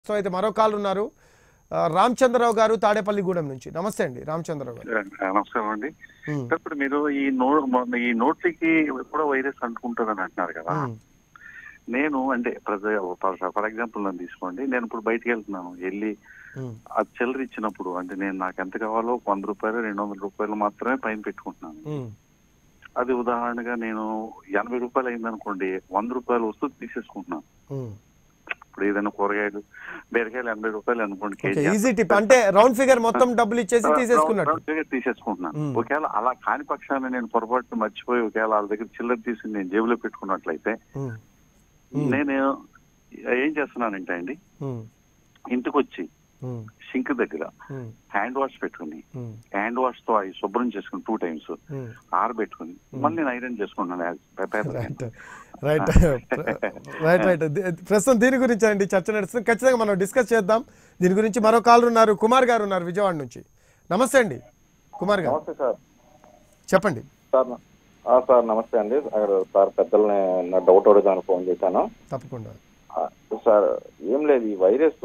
So అయితే మరో call ఉన్నారు ఆ, రామచంద్రరావు గారు తాడేపల్లిగూడెం నుంచి నమస్తే అండి రామచంద్రరావు గారు నమస్కారం అండి ఉమ్, ఇప్పుడు మీరు ఈ నో ఈ నోట్లకి కూడా వైరస్ అంటుకుంటుందని అంటున్నారు కదా ఉమ్, నేను అంటే ఫర్ ఎగ్జాంపుల్ నన్ను తీసుకోండి నేను ఇప్పుడు బయటికి వెళ్తున్నాను వెళ్ళి ఉమ్, ఆ చిల్లర ఇచ్చినప్పుడు అంటే నేను నాకు ఎంత కావాలో ఒక వంద రూపాయలు రెండు వందల రూపాయలు మాత్రమే పైన పెట్టుకుంటున్నాను ఉమ్, అది ఉదాహరణగా నేను ఎనభై రూపాయలు అయిందనుకోండి వంద రూపాయలు వస్తూ తీసేసుకుంటున్నాను ఉమ్. ఇప్పుడు ఏదైనా కూరగాయలు బీరకాయలు ఎనభై రూపాయలు అనుకోండి ఓకే కేజీ ఈజీ టిప్ అంటే రౌండ్ ఫిగర్ మొత్తం డబ్బులు ఇచ్చేసి తీసేసుకున్నట్టు రౌండ్ ఫిగర్ తీసేసుకుంటున్నాను మ్మ్. ఒకవేళ అలా కాని పక్షాన నేను పొరపాటు మర్చిపోయి ఒకవేళ వాళ్ళ దగ్గర చిల్లర తీసి నేను జేబులో పెట్టుకున్నట్లయితే ఉమ్, మ్మ్. నేను ఏం చేస్తున్నానంటే అండి ఉమ్, ఇంటికి వచ్చి ఉమ్, సింక్ దగ్గర ఉమ్, హ్యాండ్ వాష్ పెట్టుకుని ఉమ్, హ్యాండ్ వాష్ తో అవి శుభ్రం చేసుకుని టూ టైమ్స్ ఉమ్. ఆరబెట్టుకుని మళ్ళీ నేను ఐరన్ చేసుకున్నాను as paper. Right right right right the- ప్రస్తుతం దీని గురించి అండి చర్చ నడుస్తుంది ఖచ్చితంగా మనం డిస్కస్ చేద్దాం దీని గురించి మరో కాల్ ఉన్నారు కుమార్ గారు ఉన్నారు విజయవాడ నుంచి నమస్తే అండి కుమార్ గారు నమస్తే సార్ చెప్పండి సార్ న- ఆ, సార్ నమస్తే అండి అక్కడ సార్ పెద్దల్ని నా డౌట్ అడుగుదామని ఫోన్ చేశాను తప్పకుండా ఆ, సార్ ఏం లేదు ఈ వైరస్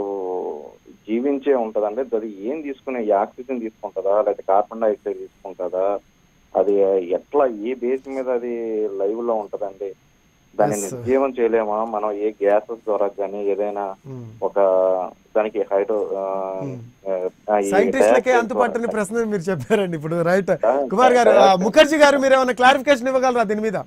జీవించే ఉంటదండి అది ఏం తీసుకునే ఈ ఆక్సిజన్ తీసుకుంటుందా లేకపోతే కార్బన్ డైఆక్సైడ్ తీసుకుంటుందా అది ఎట్లా ఏ బేస్ మీద అది లైవ్ లో ఉంటదండి దాన్ని Yes, sir. నిర్జీవం చేయలేమా మనం ఏ గ్యాసెస్ ద్వారా కానీ ఏదైనా ఉమ్. ఒక దానికి హైడ్రో Hmm. సైంటిస్టులకే డయాక్సైడ్ అంతుపట్టని ద్వారా- ప్రశ్న మీరు చెప్పారండి ఇప్పుడు రైట్ ఆ, కుమార్ గారు ఆ, డయాక్సైడ్ ముఖర్జీ గారు మీరు ఏమైనా క్లారిఫికేషన్ ఇవ్వగలరా దీని మీద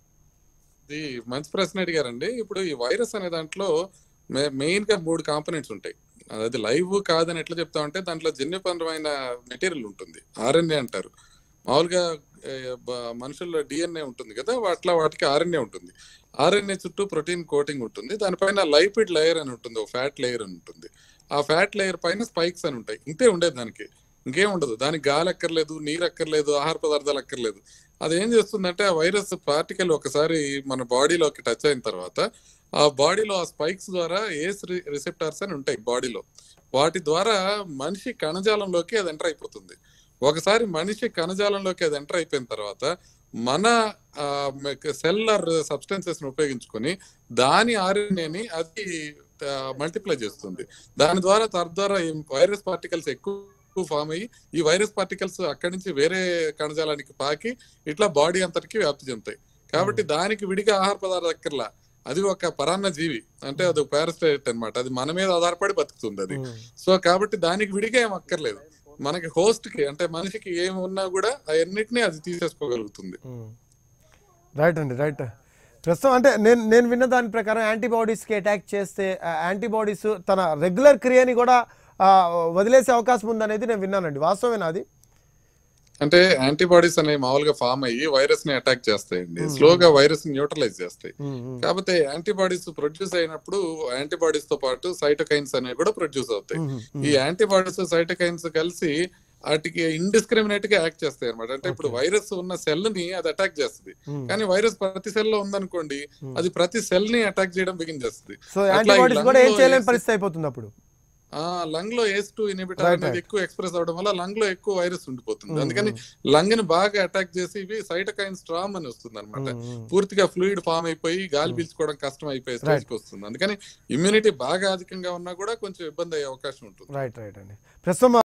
ఇది మంచి ప్రశ్న అడిగారండి ఇప్పుడు ఈ వైరస్ అనే దాంట్లో మెయిన్ గా మూడు కాంపోనెంట్స్ ఉంటాయి అది లైవ్ కాదని ఎట్లా చెప్తామంటే దాంట్లో జన్యుపరమైన మెటీరియల్ ఉంటుంది ఆర్ఎన్ఏ అంటారు మామూలుగా ఏ, బ- మనుషుల్లో డిఎన్ఏ ఉంటుంది కదా అట్లా వాటికి ఆర్ఎన్ఏ ఉంటుంది ఆర్ఎన్ఏ చుట్టూ ప్రోటీన్ కోటింగ్ ఉంటుంది దానిపైన లైపిడ్ లేయర్ అని ఉంటుంది ఒక ఫ్యాట్ లేయర్ అని ఉంటుంది ఆ ఫ్యాట్ లేయర్ పైన స్పైక్స్ అని ఉంటాయి ఇంతే ఉండేది దానికి ఇంకేం ఉండదు దానికి గాలి అక్కర్లేదు నీరు అక్కర్లేదు ఆహార పదార్థాలు అక్కర్లేదు అది ఏం చేస్తుందంటే ఆ వైరస్ పార్టికల్ ఒకసారి మన బాడీలోకి టచ్ అయిన తర్వాత ఆ బాడీలో ఆ స్పైక్స్ ద్వారా ఏస్ రిసెప్టార్స్ అని ఉంటాయి బాడీలో వాటి ద్వారా మనిషి కణజాలంలోకి అది ఎంటర్ అయిపోతుంది ఒకసారి మనిషి కణజాలంలోకి అది ఎంటర్ అయిపోయిన తర్వాత మన సెల్లర్ సబ్స్టెన్సెస్ ని ఉపయోగించుకొని దాని ఆర్ఎన్ఏని అది మల్టిప్లై చేస్తుంది దాని ద్వారా తద్వారా ఈ వైరస్ పార్టికల్స్ ఎక్కువ ఫామ్ అయ్యి ఈ వైరస్ పార్టికల్స్ అక్కడి నుంచి వేరే కణజాలానికి పాకి ఇట్లా బాడీ అంతటికి వ్యాప్తి చెందుతాయి కాబట్టి దానికి విడిగా ఆహార పదార్థాలు అక్కర్లా అది ఒక పరాన్న జీవి అంటే అది పారాసైట్ అన్నమాట అది మన మీద ఆధారపడి బతుకుతుంది అది ఉమ్, సో కాబట్టి దానికి విడిగా ఏం అక్కర్లేదు మనకి హోస్ట్ కి అంటే మనిషికి ఏమి ఉన్నా కూడా అవన్నిటిని అది తీసేసుకోగలుగుతుంది ఉమ్. రైట్ అండి రైట్ ప్రస్తుతం అంటే నేను నేను విన్న దాని ప్రకారం యాంటీబాడీస్కి అటాక్ చేస్తే ఆ యాంటీబాడీస్ తన రెగ్యులర్ క్రియని కూడా ఆ, వదిలేసే అవకాశం ఉందనేది నేను విన్నానండి వాస్తవేనా అది అంటే యాంటీబాడీస్ అనేవి మామూలుగా ఫామ్ అయ్యి వైరస్ ని అటాక్ చేస్తాయండి స్లోగా వైరస్ ని న్యూట్రలైజ్ చేస్తాయి ఉమ్, ఉమ్, కాకపోతే యాంటీబాడీస్ ప్రొడ్యూస్ అయినప్పుడు యాంటీబాడీస్ తో పాటు సైటోకైన్స్ అనేవి కూడా ప్రొడ్యూస్ అవుతాయి ఉమ్, ఉమ్. ఈ యాంటీబాడీస్ సైటోకైన్స్ కలిసి వాటికి ఇండిస్క్రిమినేట్ గా యాక్ట్ చేస్తాయి అనమాట అంటే ఇప్పుడు వైరస్ ఉన్న సెల్ ని అది అటాక్ చేస్తుంది Hmm. కానీ వైరస్ ప్రతి సెల్ లో ఉందనుకోండి అది ప్రతి సెల్ ని అటాక్ చేయడం బిగిన్ చేస్తుంది సో అట్లా ఈ యాంటీబాడీస్ కూడా ఏం lung లో చేయలేని వేసి- పరిస్థితి అయిపోతుంది అప్పుడు ఆ లంగ్ లో ఏస్ టూ ఇనిబిటర్ Right, అనేది right. ఎక్కువ ఎక్స్ప్రెస్ అవడం వల్ల లంగ్ లో ఎక్కువ వైరస్ ఉండిపోతుంది Hmm, అందుకని లంగ్ ని బాగా అటాక్ చేసి ఇవి సైటోకైన్ స్ట్రామ్ అని వస్తుంది అనమాట ఉమ్, ఉమ్. పూర్తిగా ఫ్లూయిడ్ ఫామ్ అయిపోయి గాలి పీల్చుకోవడం కష్టం అయిపోయే స్టేజ్ కి వస్తుంది అందుకని ఇమ్యూనిటీ బాగా అధికంగా ఉన్నా కూడా కొంచెం ఇబ్బంది అయ్యే అవకాశం ఉంటుంది రైట్ రైట్ అండి ప్రస్తుతం